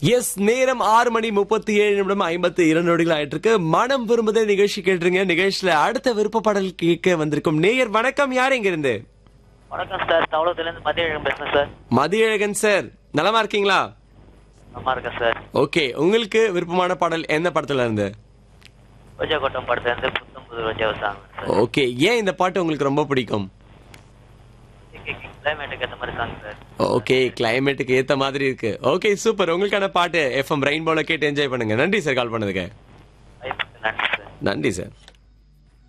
S நேரம் ஆறு மணி முப்பத்தி ஏழு நிமிடம் ஐம்பத்தி இரண்டு நொடிகள் ஆயிட்டு இருக்கு மனம் விரும்புதே நிகழ்ச்சி கேட்டுருங்க நிகழ்ச்சியில அடுத்த விருப்ப பாடல் கேட்க வந்திருக்கும் நேயர் வணக்கம் யார் இங்க இருந்து வணக்கம் சார் தவளத்துலேருந்து மதியம் பேசுறேன் சார் மதியழகன் சார் நலமா இருக்கீங்களா நல்லா இருக்கேன் சார் ஓகே உங்களுக்கு விருப்பமான பாடல் எந்த படத்துல இருந்து ரோஜா கோட்டம் படத்துலேருந்து புத்தம் புது ரோஜா சாங் சார் ஓகே ஏன் இந்த பாட்டு உங்களுக்கு ரொம்ப பிடிக்கும் கிளைமேட்டுக்கு ஏற்ற மாதிரி சாங் சார் ஓகே கிளைமேட்டுக்கு ஏத்த மாதிரி இருக்கு ஓகே சூப்பர் உங்களுக்கான பாட்டு எஃப்எம் ரெயின்போல கேட்டு என்ஜாய் பண்ணுங்க நன்றி சார் கால் பண்ணதுக்கு வாய்ப்புக்கு நன்றி சார் நன்றி சார்